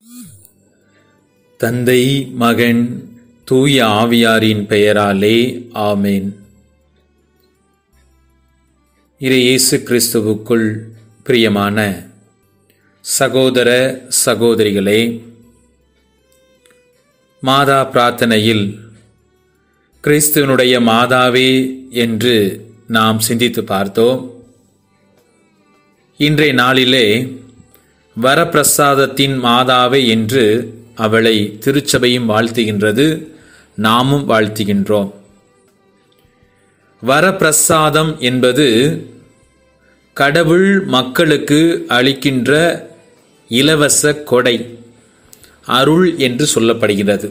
தந்தை மகன் தூய ஆவியாரின் பெயராலே ஆமேன் இரு இயேசு கிறிஸ்துவுக்குள் பிரியமான சகோதர சகோதரிகளே மாதா பிரார்த்தனையில் கிறிஸ்துவனுடைய மாதாவே என்று நாம் சிந்தித்து பார்த்தோம் இன்றைய நாளிலே வரப்பிரசாதத்தின் மாதாவே என்று அவளை திருச்சபையும் வாழ்த்துகின்றது நாமும் வாழ்த்துகின்றோம் வரப்பிரசாதம் என்பது கடவுள் மக்களுக்கு அளிக்கின்ற இலவச கொடை அருள் என்று சொல்லப்படுகிறது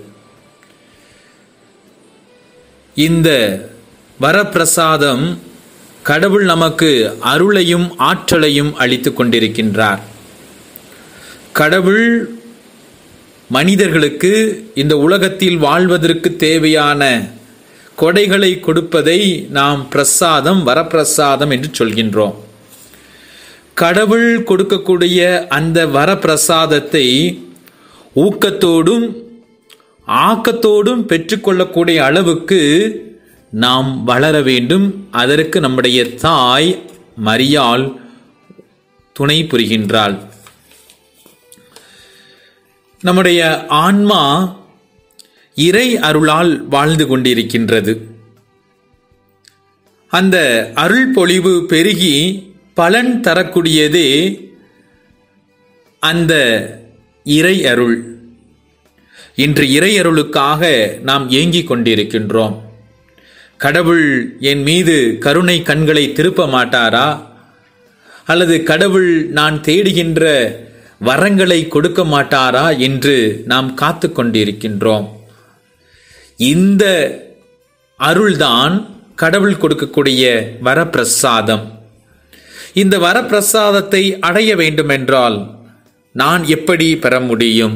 இந்த வரப்பிரசாதம் கடவுள் நமக்கு அருளையும் ஆற்றலையும் அளித்து கொண்டிருக்கின்றார் கடவுள் மனிதர்களுக்கு இந்த உலகத்தில் வாழ்வதற்கு தேவையான கொடைகளை கொடுப்பதை நாம் பிரசாதம் வரப்பிரசாதம் என்று சொல்கின்றோம் கடவுள் கொடுக்கக்கூடிய அந்த வரப்பிரசாதத்தை ஊக்கத்தோடும் ஆக்கத்தோடும் பெற்றுக்கொள்ளக்கூடிய அளவுக்கு நாம் வளர வேண்டும் அதற்கு நம்முடைய தாய் மரியாள் துணை புரிகின்றாள் நம்முடைய ஆன்மா இறை அருளால் வாழ்ந்து கொண்டிருக்கின்றது அந்த அருள் பொழிவு பெருகி பலன் தரக்கூடியதே அந்த இறை அருள் இன்று இறை அருளுக்காக நாம் ஏங்கிக் கொண்டிருக்கின்றோம் கடவுள் என் மீது கருணை கண்களை திருப்ப மாட்டாரா அல்லது கடவுள் நான் தேடுகின்ற வரங்களை கொடுக்க மாட்டாரா என்று நாம் காத்து கொண்டிருக்கின்றோம் இந்த அருள்தான் கடவுள் கொடுக்கக்கூடிய வரப்பிரசாதம் இந்த வரப்பிரசாதத்தை அடைய வேண்டுமென்றால் நான் எப்படி பெற முடியும்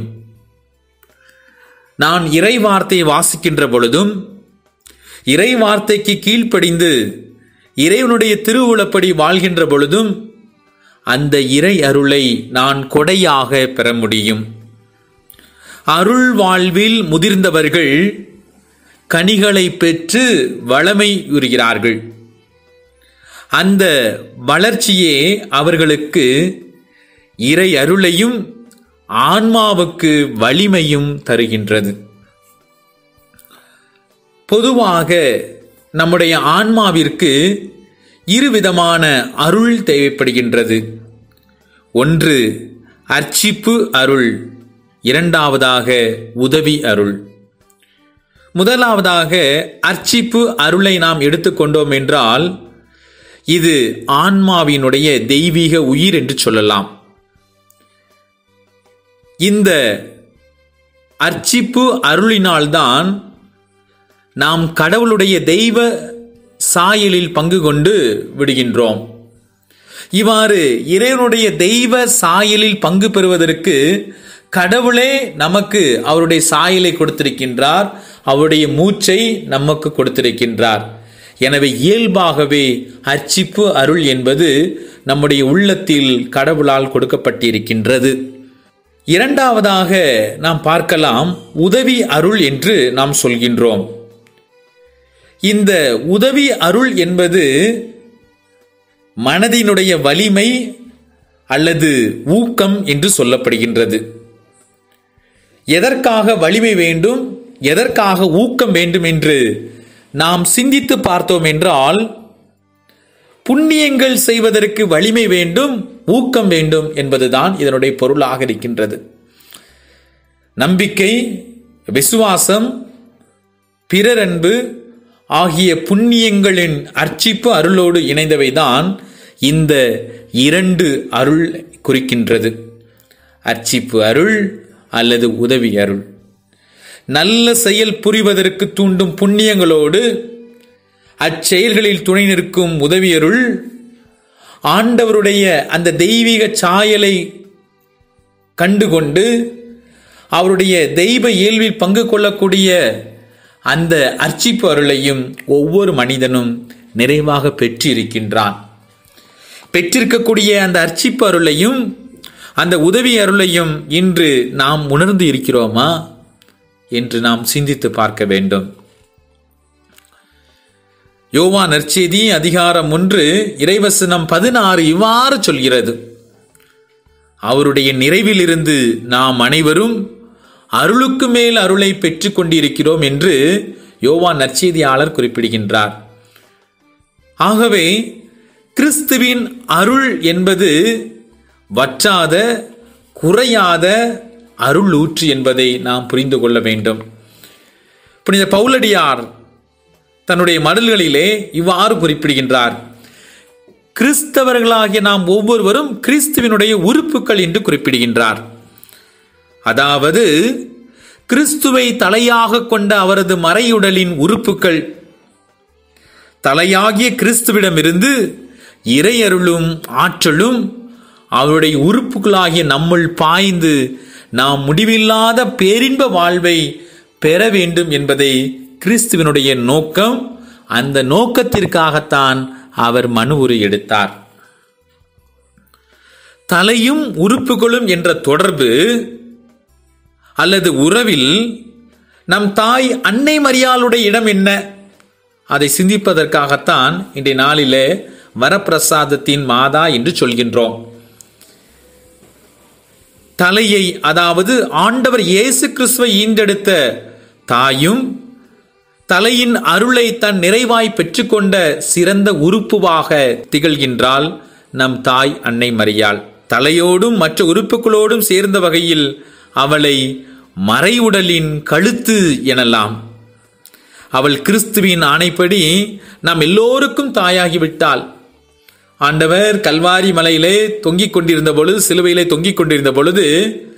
நான் இறை வார்த்தை வாசிக்கின்ற பொழுதும் இறை வார்த்தைக்கு கீழ்ப்படிந்து இறைவனுடைய திருவுளப்படி வாழ்கின்ற பொழுதும் அந்த இறை அருளை நான் கொடையாக பெற முடியும் அருள் வாழ்வில் முதிர்ந்தவர்கள் கனிகளை பெற்று வளமை உறுகிறார்கள் அந்த வளர்ச்சியே அவர்களுக்கு இறை அருளையும் ஆன்மாவுக்கு வலிமையும் தருகின்றது பொதுவாக நம்முடைய ஆன்மாவிற்கு இருவிதமான அருள் தேவைப்படுகின்றது ஒன்று அர்ச்சிப்பு அருள் இரண்டாவதாக உதவி அருள் முதலாவதாக அர்ச்சிப்பு அருளை நாம் எடுத்துக்கொண்டோம் என்றால் இது ஆன்மாவினுடைய தெய்வீக உயிர் என்று சொல்லலாம் இந்த அர்ச்சிப்பு அருளினால்தான் நாம் கடவுளுடைய தெய்வ சாயலில் பங்கு கொண்டு விடுகின்றோம் இவ்வாறு இறைவனுடைய தெய்வ சாயலில் பங்கு பெறுவதற்கு கடவுளே நமக்கு அவருடைய சாயலை கொடுத்திருக்கின்றார் அவருடைய மூச்சை நமக்கு கொடுத்திருக்கின்றார் எனவே இயல்பாகவே அர்ச்சிப்பு அருள் என்பது நம்முடைய உள்ளத்தில் கடவுளால் கொடுக்கப்பட்டிருக்கின்றது இரண்டாவதாக நாம் பார்க்கலாம் உதவி அருள் என்று நாம் சொல்கின்றோம் இந்த உதவி அருள் என்பது மனதினுடைய வலிமை அல்லது ஊக்கம் என்று சொல்லப்படுகின்றது எதற்காக வலிமை வேண்டும் எதற்காக ஊக்கம் வேண்டும் என்று நாம் சிந்தித்து பார்த்தோம் என்றால் புண்ணியங்கள் செய்வதற்கு வலிமை வேண்டும் ஊக்கம் வேண்டும் என்பதுதான் இதனுடைய பொருளாக இருக்கின்றது நம்பிக்கை விசுவாசம் பிறரன்பு ஆகிய புண்ணியங்களின் அர்ச்சிப்பு அருளோடு இணைந்தவைதான் இந்த இரண்டு அருள் குறிக்கின்றது அர்ச்சிப்பு அருள் அல்லது உதவி அருள் நல்ல செயல் புரிவதற்கு தூண்டும் புண்ணியங்களோடு அச்செயல்களில் துணை நிற்கும் உதவியருள் ஆண்டவருடைய அந்த தெய்வீக சாயலை கண்டுகொண்டு அவருடைய தெய்வ இயல்பில் பங்கு கொள்ளக்கூடிய அந்த அர்ச்சிப்பு அருளையும் ஒவ்வொரு மனிதனும் நிறைவாக பெற்றிருக்கின்றான் பெற்றிருக்கக்கூடிய அந்த அர்ச்சிப்பு அருளையும் அந்த உதவி அருளையும் இன்று நாம் உணர்ந்து இருக்கிறோமா என்று நாம் சிந்தித்து பார்க்க வேண்டும் யோவா நற்செய்தி அதிகாரம் ஒன்று இறைவசனம் பதினாறு இவ்வாறு சொல்கிறது அவருடைய நிறைவிலிருந்து நாம் அனைவரும் அருளுக்கு மேல் அருளை பெற்றுக் கொண்டிருக்கிறோம் என்று யோவா நற்செய்தியாளர் குறிப்பிடுகின்றார் ஆகவே கிறிஸ்துவின் அருள் என்பது வற்றாத குறையாத அருள் ஊற்று என்பதை நாம் புரிந்து கொள்ள வேண்டும் புனித பவுலடியார் தன்னுடைய மடல்களிலே இவ்வாறு குறிப்பிடுகின்றார் கிறிஸ்தவர்களாகிய நாம் ஒவ்வொருவரும் கிறிஸ்துவினுடைய உறுப்புகள் என்று குறிப்பிடுகின்றார் அதாவது கிறிஸ்துவை தலையாக கொண்ட அவரது மறையுடலின் உறுப்புகள் தலையாகிய கிறிஸ்துவிடமிருந்து இறையருளும் ஆற்றலும் அவருடைய உறுப்புகளாகிய நம்முள் பாய்ந்து நாம் முடிவில்லாத பேரின்ப வாழ்வை பெற வேண்டும் என்பதை கிறிஸ்துவனுடைய நோக்கம் அந்த நோக்கத்திற்காகத்தான் அவர் மனு உரு எடுத்தார் தலையும் உறுப்புகளும் என்ற தொடர்பு அல்லது உறவில் நம் தாய் அன்னை மரியாளுடைய இடம் என்ன அதை சிந்திப்பதற்காகத்தான் இன்றைய நாளிலே வரப்பிரசாதத்தின் மாதா என்று சொல்கின்றோம் தலையை அதாவது ஆண்டவர் இயேசு கிறிஸ்துவை ஈண்டெடுத்த தாயும் தலையின் அருளை தன் நிறைவாய் பெற்றுக்கொண்ட சிறந்த உறுப்புவாக திகழ்கின்றாள் நம் தாய் அன்னை மரியாள் தலையோடும் மற்ற உறுப்புகளோடும் சேர்ந்த வகையில் அவளை மறைவுடலின் கழுத்து எனலாம் அவள் கிறிஸ்துவின் ஆணைப்படி நாம் எல்லோருக்கும் தாயாகிவிட்டாள் ஆண்டவர் கல்வாரி மலையிலே தொங்கிக் கொண்டிருந்த பொழுது சிலுவையிலே தொங்கிக் கொண்டிருந்த பொழுது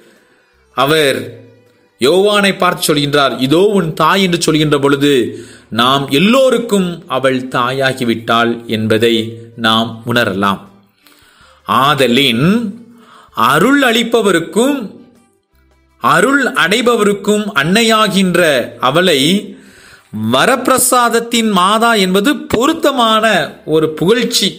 அவர் யோவானை பார்த்து சொல்கின்றார் இதோ உன் தாய் என்று சொல்கின்ற பொழுது நாம் எல்லோருக்கும் அவள் தாயாகிவிட்டாள் என்பதை நாம் உணரலாம் ஆதலின் அருள் அளிப்பவருக்கும் அருள் அடைபவருக்கும் அன்னையாகின்ற அவளை வரப்பிரசாதத்தின் மாதா என்பது பொருத்தமான ஒரு புகழ்ச்சி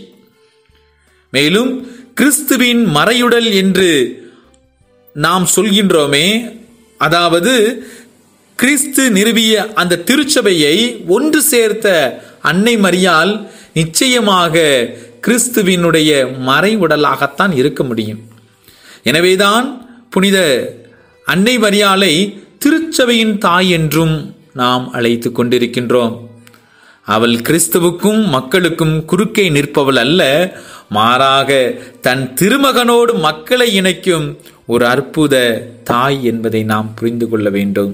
மேலும் கிறிஸ்துவின் மறையுடல் என்று நாம் சொல்கின்றோமே அதாவது கிறிஸ்து நிறுவிய அந்த திருச்சபையை ஒன்று சேர்த்த அன்னை மரியால் நிச்சயமாக கிறிஸ்துவினுடைய மறைவுடலாகத்தான் இருக்க முடியும் எனவேதான் புனித அன்னை மரியாலை திருச்சபையின் தாய் என்றும் நாம் அழைத்து கொண்டிருக்கின்றோம் அவள் கிறிஸ்துவுக்கும் மக்களுக்கும் குறுக்கே நிற்பவள் அல்ல மாறாக தன் திருமகனோடு மக்களை இணைக்கும் ஒரு அற்புத தாய் என்பதை நாம் புரிந்து கொள்ள வேண்டும்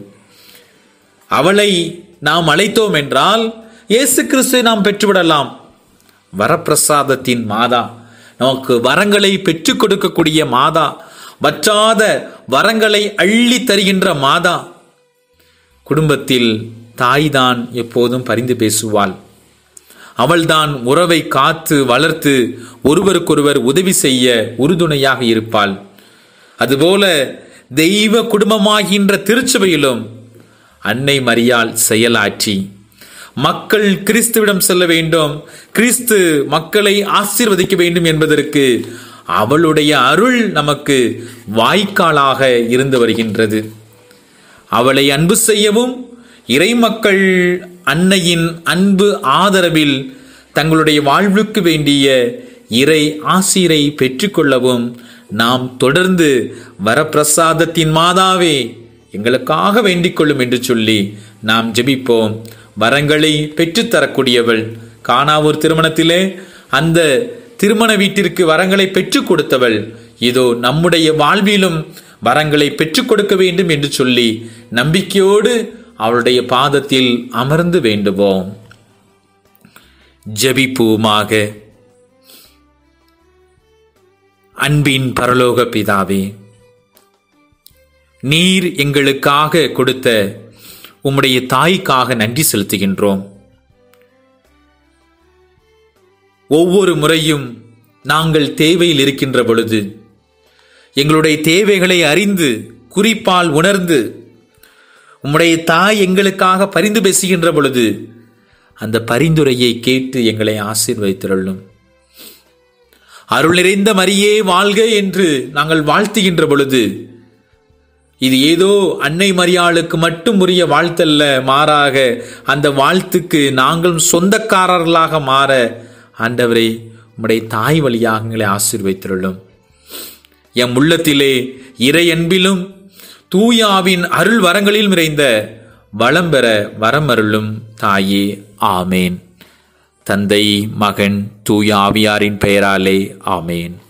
அவளை நாம் அழைத்தோம் என்றால் இயேசு கிறிஸ்துவை நாம் பெற்றுவிடலாம் வரப்பிரசாதத்தின் மாதா நமக்கு வரங்களை பெற்றுக் கொடுக்கக்கூடிய மாதா வற்றாத வரங்களை அள்ளி தருகின்ற மாதா குடும்பத்தில் தாய்தான் எப்போதும் பரிந்து பேசுவாள் அவள்தான் உறவை காத்து வளர்த்து ஒருவருக்கொருவர் உதவி செய்ய உறுதுணையாக இருப்பாள் அதுபோல தெய்வ குடும்பமாகின்ற திருச்சபையிலும் அன்னை மரியாள் செயலாற்றி மக்கள் கிறிஸ்துவிடம் செல்ல வேண்டும் கிறிஸ்து மக்களை ஆசீர்வதிக்க வேண்டும் என்பதற்கு அவளுடைய அருள் நமக்கு வாய்க்காலாக இருந்து வருகின்றது அவளை அன்பு செய்யவும் இறைமக்கள் அன்னையின் அன்பு ஆதரவில் தங்களுடைய வாழ்வுக்கு வேண்டிய இறை ஆசீரை பெற்றுக்கொள்ளவும் நாம் தொடர்ந்து வரப்பிரசாதத்தின் மாதாவே எங்களுக்காக வேண்டிக் கொள்ளும் என்று சொல்லி நாம் ஜெபிப்போம் வரங்களை பெற்றுத்தரக்கூடியவள் காணாவூர் திருமணத்திலே அந்த திருமண வீட்டிற்கு வரங்களை பெற்றுக் கொடுத்தவள் இதோ நம்முடைய வாழ்விலும் வரங்களை பெற்றுக் கொடுக்க வேண்டும் என்று சொல்லி நம்பிக்கையோடு அவளுடைய பாதத்தில் அமர்ந்து வேண்டுவோம் ஜெபிப்பூமாக அன்பின் பரலோக பிதாவே நீர் எங்களுக்காக கொடுத்த உம்முடைய தாய்க்காக நன்றி செலுத்துகின்றோம் ஒவ்வொரு முறையும் நாங்கள் தேவையில் இருக்கின்ற பொழுது எங்களுடைய தேவைகளை அறிந்து குறிப்பால் உணர்ந்து உம்முடைய தாய் எங்களுக்காக பரிந்து பேசுகின்ற பொழுது அந்த பரிந்துரையை கேட்டு எங்களை ஆசீர்வதித்திருளும் அருள் நிறைந்த மரியே வாழ்க என்று நாங்கள் வாழ்த்துகின்ற பொழுது இது ஏதோ அன்னை மரியாளுக்கு மட்டும் உரிய வாழ்த்தல்ல மாறாக அந்த வாழ்த்துக்கு நாங்களும் சொந்தக்காரர்களாக மாற ஆண்டவரை உம்முடைய தாய் வழியாக எங்களை ஆசீர்வைத்திருளும் எம் உள்ளத்திலே இறை அன்பிலும் தூயாவின் அருள் வரங்களில் நிறைந்த வளம் பெற வரமருளும் தாயே ஆமேன் தந்தை மகன் தூய ஆவியாரின் பெயராலே ஆமேன்